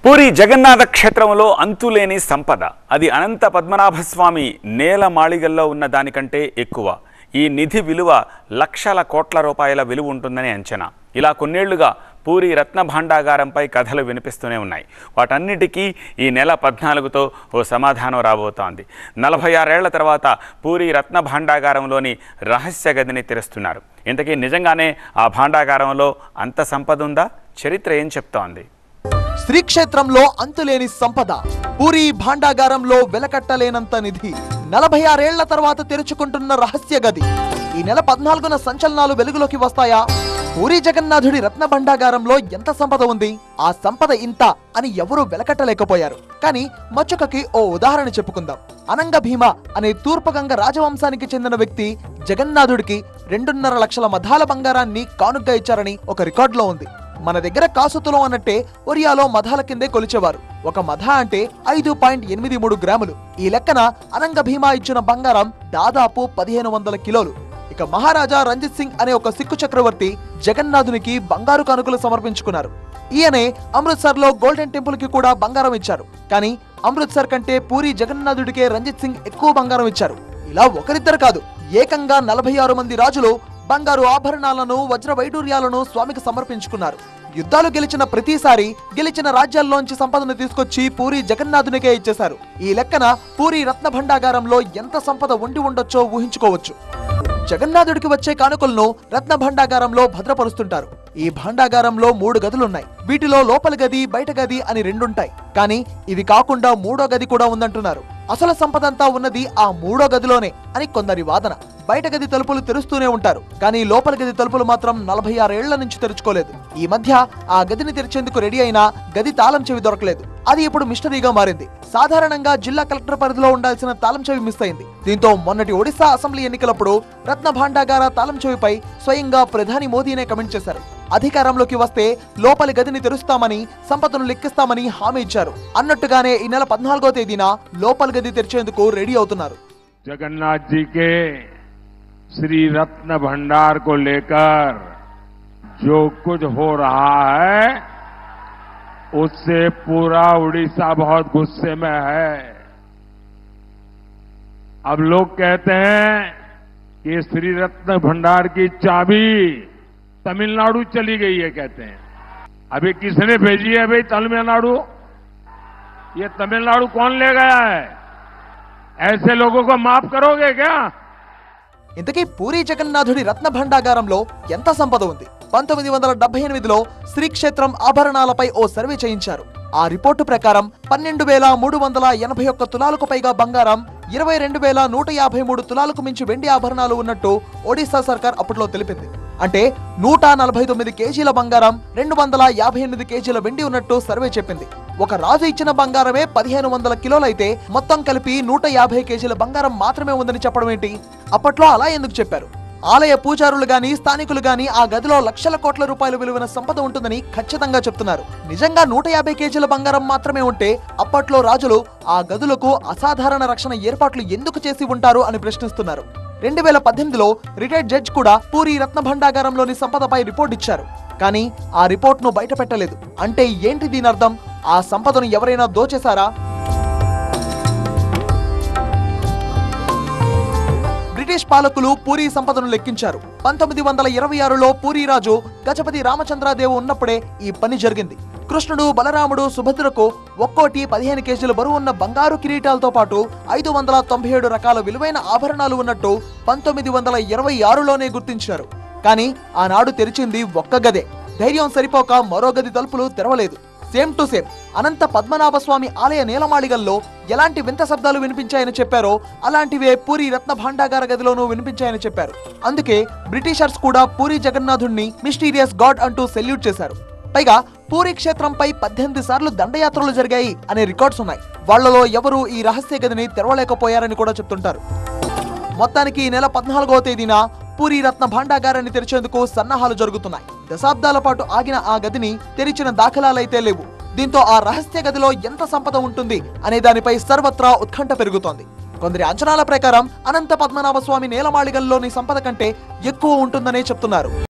పూరి జగన్నాథ క్షేత్రంలో అంతులేని సంపద అది అనంత పద్మనాభస్వామి నేల మాళిగల్లో ఉన్న దానికంటే ఎక్కువ ఈ నిధి విలువ లక్షల కోట్ల రూపాయల విలువ ఉంటుందని అంచనా ఇలా కొన్నేళ్లుగా పూరి రత్న భాండాగారంపై కథలు వినిపిస్తూనే ఉన్నాయి వాటన్నిటికీ ఈ నెల పద్నాలుగుతో ఓ సమాధానం రాబోతోంది నలభై ఆరేళ్ల తర్వాత పూరి రత్న భాండాగారంలోని రహస్య గదిని తెరుస్తున్నారు ఇంతకీ నిజంగానే ఆ భాండాగారంలో అంత సంపద ఉందా చరిత్ర ఏం చెప్తోంది శ్రీక్షేత్రంలో అంతులేని సంపద పూరి భాండాగారంలో వెలకట్టలేనంత నిధి నలభై ఆరేళ్ల తర్వాత తెరుచుకుంటున్న రహస్య గది ఈ నెల పద్నాలుగున సంచలనాలు వెలుగులోకి వస్తాయా పూరి జగన్నాథుడి రత్న భండాగారంలో ఎంత సంపద ఉంది ఆ సంపద ఇంత అని ఎవరూ వెలకట్టలేకపోయారు కానీ మచ్చుకకి ఓ ఉదాహరణ చెప్పుకుందాం అనంగ భీమ అనే తూర్పుగంగ రాజవంశానికి చెందిన వ్యక్తి జగన్నాథుడికి రెండున్నర లక్షల మధాల బంగారాన్ని కానుగ్గా ఇచ్చారని ఒక రికార్డులో ఉంది మన దగ్గర కాసుతులం అన్నట్టే ఒరియాలో మధాల కిందే కొలిచేవారు ఒక మధ అంటే ఐదు పాయింట్ ఎనిమిది మూడు గ్రాములు ఈ లెక్కన అనంగ భీమా ఇచ్చిన బంగారం దాదాపు పదిహేను వందల కిలోలు ఇక మహారాజా రంజిత్ సింగ్ అనే ఒక సిక్కు చక్రవర్తి జగన్నాథునికి బంగారు కానుకలు సమర్పించుకున్నారు ఈయనే అమృత్సర్ లో గోల్డెన్ టెంపుల్ కి కూడా బంగారం ఇచ్చారు కానీ అమృత్సర్ కంటే పూరి జగన్నాథుడికే రంజిత్ సింగ్ ఎక్కువ బంగారం ఇచ్చారు ఇలా ఒకరిద్దరు కాదు ఏకంగా నలభై ఆరు మంది రాజులు బంగారు ఆభరణాలను వజ్ర వైడూర్యాలను స్వామికి సమర్పించుకున్నారు యుద్ధాలు గెలిచిన ప్రతిసారి గెలిచిన రాజ్యాల్లోంచి సంపదను తీసుకొచ్చి పూరి జగన్నాథునికే ఇచ్చేశారు ఈ లెక్కన పూరి రత్న భండాగారంలో ఎంత సంపద ఉండి ఉండొచ్చో ఊహించుకోవచ్చు జగన్నాథుడికి వచ్చే కానుకలను రత్న భండాగారంలో భద్రపరుస్తుంటారు ఈ భాండాగారంలో మూడు గదులున్నాయి వీటిలో లోపల గది బయట గది అని రెండుంటాయి కానీ ఇవి కాకుండా మూడో గది కూడా ఉందంటున్నారు అసలు సంపదంతా ఉన్నది ఆ మూడో గదిలోనే అని కొందరి వాదన బయట గది తలుపులు తెరుస్తూనే ఉంటారు కానీ లోపల గది తలుపులు మాత్రం నలభై ఆరేళ్ల నుంచి తెరుచుకోలేదు ఈ మధ్య ఆ గదిని తెరిచేందుకు రెడీ అయినా గది తాళం చెవి దొరకలేదు అది ఇప్పుడు మిస్టరీగా మారింది సాధారణంగా జిల్లా కలెక్టర్ పరిధిలో ఉండాల్సిన తాళం చెవి మిస్ అయింది దీంతో మొన్నటి ఒడిశా అసెంబ్లీ ఎన్నికలప్పుడు రత్న భాండాగార తాళం చెవిపై స్వయంగా ప్రధాని మోదీనే కమెంట్ చేశారు అధికారంలోకి వస్తే లోపలి గదిని తెరుస్తామని సంపదను లెక్కిస్తామని హామీ ఇచ్చారు అన్నట్టుగానే ఈ నెల పద్నాలుగో తేదీన లోపలి గది తెరిచేందుకు రెడీ అవుతున్నారు जगन्नाथ जी के श्री रत्न भंडार को लेकर जो कुछ हो रहा है उससे पूरा उड़ीसा बहुत गुस्से में है अब लोग कहते हैं कि श्री रत्न भंडार की चाबी तमिलनाडु चली गई है कहते हैं अभी किसने भेजी है भाई तमिलनाडु ये तमिलनाडु कौन ले गया है ऐसे लोगों को माफ करोगे क्या ఇంతకీ పూరి జగన్నాథుడి రత్న భండాగారంలో ఎంత సంపద ఉంది పంతొమ్మిది వందల డెబ్బై ఎనిమిదిలో శ్రీక్షేత్రం ఆభరణాలపై ఓ సర్వే చేయించారు ఆ రిపోర్టు ప్రకారం పన్నెండు వేల మూడు వందల ఎనభై ఒక్క తులాలకు పైగా బంగారం ఇరవై రెండు వేల నూట యాభై మూడు తులాలకు మించి వెండి ఆభరణాలు ఉన్నట్టు ఒడిశా సర్కార్ అప్పట్లో తెలిపింది అంటే నూట నలభై తొమ్మిది కేజీల బంగారం రెండు వందల యాభై ఎనిమిది కేజీల వెండి ఉన్నట్టు సర్వే చెప్పింది ఒక రాజు ఇచ్చిన బంగారమే పదిహేను వందల కిలోలైతే మొత్తం కలిపి నూట యాభై కేజీల బంగారం మాత్రమే ఉందని చెప్పడం ఏంటి అప్పట్లో అలా ఎందుకు చెప్పారు ఆలయ పూజారులు గాని స్థానికులు గాని ఆ గదిలో లక్షల కోట్ల రూపాయల విలువైన సంపద ఉంటుందని ఖచ్చితంగా చెప్తున్నారు నిజంగా నూట యాభై కేజీల బంగారం మాత్రమే ఉంటే అప్పట్లో రాజులు ఆ గదులకు అసాధారణ రక్షణ ఏర్పాట్లు ఎందుకు చేసి ఉంటారు అని ప్రశ్నిస్తున్నారు రెండు వేల పద్దెనిమిదిలో రిటైర్డ్ జడ్జ్ కూడా పూరి రత్న భండాగారంలోని సంపదపై రిపోర్ట్ ఇచ్చారు కానీ ఆ రిపోర్ట్ ను బయట పెట్టలేదు అంటే ఏంటి దీని అర్థం ఆ సంపదను ఎవరైనా దోచేశారా బ్రిటిష్ పాలకులు పూరి సంపదను లెక్కించారు పంతొమ్మిది వందల ఇరవై ఆరులో పూరి రాజు గజపతి రామచంద్రదేవు ఉన్నప్పుడే ఈ పని జరిగింది కృష్ణుడు బలరాముడు సుభద్రకు ఒక్కోటి పదిహేను కేజీల బరువు ఉన్న బంగారు కిరీటాలతో పాటు ఐదు వందల తొంభై ఏడు రకాల విలువైన ఆభరణాలు ఉన్నట్టు పంతొమ్మిది వందల ఇరవై ఆరులోనే గుర్తించారు కానీ ఆనాడు తెరిచింది ఒక్క గదే ధైర్యం సరిపోక మరో గది తలుపులు తెరవలేదు same to same Anantha Padmanabha Swamy ఆలయ నీలమాళిగల్లో ఎలాంటి వింత శబ్దాలు వినిపించాయని చెప్పారో అలాంటివే పూరి రత్న భాండాగార గదిలోనూ వినిపించాయని చెప్పారు అందుకే బ్రిటిషర్స్ కూడా పూరి జగన్నాథుణ్ణి మిస్టీరియస్ గాడ్ అంటూ సెల్యూట్ చేశారు పైగా పూరి క్షేత్రంపై పద్దెనిమిది సార్లు దండయాత్రలు జరిగాయి అనే రికార్డ్స్ ఉన్నాయి వాళ్లలో ఎవరూ ఈ రహస్య గదిని తెరవలేకపోయారని కూడా చెప్తుంటారు మొత్తానికి ఈ నెల పద్నాలుగవ తేదీన పూరి రత్న భాండాగారాన్ని తెరిచేందుకు సన్నాహాలు జరుగుతున్నాయి దశాబ్దాల పాటు ఆగిన ఆ గదిని తెరిచిన దాఖలాలైతే లేవు దీంతో ఆ రహస్య గదిలో ఎంత సంపద ఉంటుంది అనే దానిపై సర్వత్రా ఉత్కంఠ పెరుగుతోంది కొందరి అంచనాల ప్రకారం అనంత పద్మనాభ స్వామి నేలమాళిగల్లోని సంపద కంటే ఎక్కువ ఉంటుందనే చెప్తున్నారు